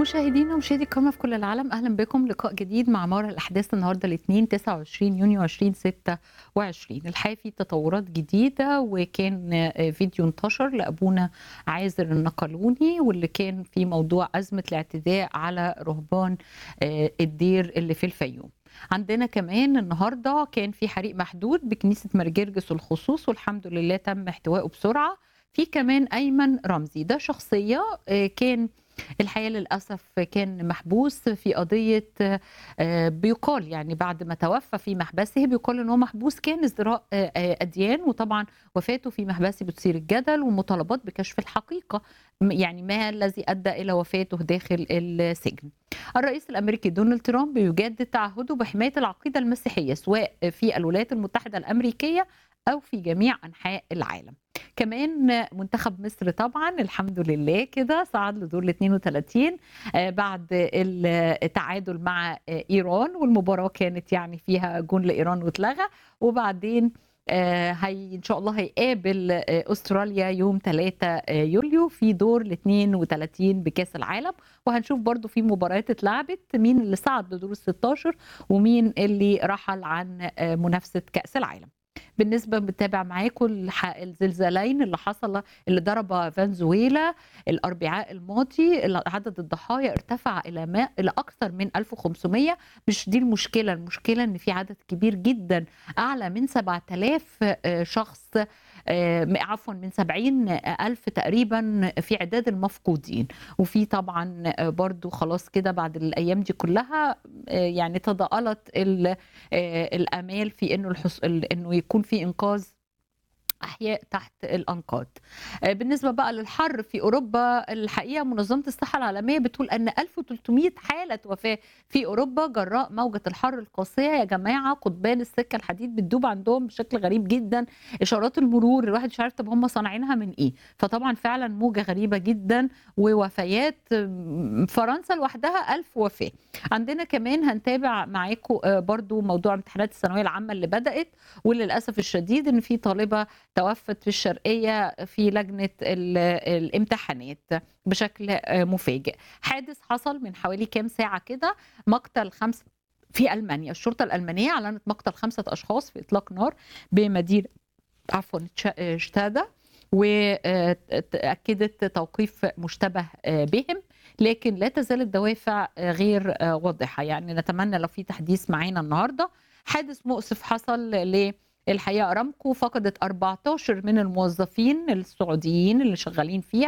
مشاهدينا ومشاهدي الكرامة في كل العالم أهلا بكم لقاء جديد مع مار الأحداث النهاردة الاثنين 29 يونيو 2026 الحقيقة في تطورات جديدة وكان فيديو انتشر لأبونا عازر النقلوني واللي كان في موضوع أزمة الاعتداء على رهبان الدير اللي في الفيوم عندنا كمان النهارده كان في حريق محدود بكنيسه مرجرجس الخصوص والحمد لله تم احتوائه بسرعه في كمان ايمن رمزي ده شخصيه كان الحقيقه للاسف كان محبوس في قضيه بيقال يعني بعد ما توفى في محبسه بيقال ان هو محبوس كان ازدراء اديان وطبعا وفاته في محبسه بتثير الجدل ومطالبات بكشف الحقيقه يعني ما الذي ادى الى وفاته داخل السجن. الرئيس الامريكي دونالد ترامب يجدد تعهده بحمايه العقيده المسيحيه سواء في الولايات المتحده الامريكيه او في جميع انحاء العالم. كمان منتخب مصر طبعا الحمد لله كده صعد لدور ال 32 بعد التعادل مع ايران والمباراه كانت يعني فيها جون لايران واتلغى وبعدين هي ان شاء الله هيقابل استراليا يوم 3 يوليو في دور ال 32 بكاس العالم وهنشوف برضو في مباريات اتلعبت مين اللي صعد لدور ال 16 ومين اللي رحل عن منافسه كاس العالم بالنسبه بنتابع معاكم الزلزالين اللي حصل اللي ضرب فنزويلا الاربعاء الماضي عدد الضحايا ارتفع الى ما الى اكثر من 1500 مش دي المشكله المشكله ان في عدد كبير جدا اعلى من 7000 شخص عفوا من 70 ألف تقريبا في عداد المفقودين وفي طبعا برضو خلاص كده بعد الأيام دي كلها يعني تضاءلت الأمال في أنه, الحص... إنه يكون في إنقاذ احياء تحت الانقاض. بالنسبه بقى للحر في اوروبا الحقيقه منظمه الصحه العالميه بتقول ان 1300 حاله وفاه في اوروبا جراء موجه الحر القاسيه يا جماعه قضبان السكه الحديد بتدوب عندهم بشكل غريب جدا اشارات المرور الواحد مش عارف طب هم صانعينها من ايه فطبعا فعلا موجه غريبه جدا ووفيات فرنسا لوحدها 1000 وفاه. عندنا كمان هنتابع معاكم برضو موضوع امتحانات الثانويه العامه اللي بدات وللاسف الشديد ان في طالبه توفت في الشرقية في لجنة الامتحانات بشكل مفاجئ حادث حصل من حوالي كام ساعة كده مقتل خمسة في ألمانيا الشرطة الألمانية أعلنت مقتل خمسة أشخاص في إطلاق نار بمدينة عفوا شتادا وأكدت توقيف مشتبه بهم لكن لا تزال الدوافع غير واضحة يعني نتمنى لو في تحديث معانا النهاردة حادث مؤسف حصل ل الحقيقه ارامكو فقدت 14 من الموظفين السعوديين اللي شغالين فيها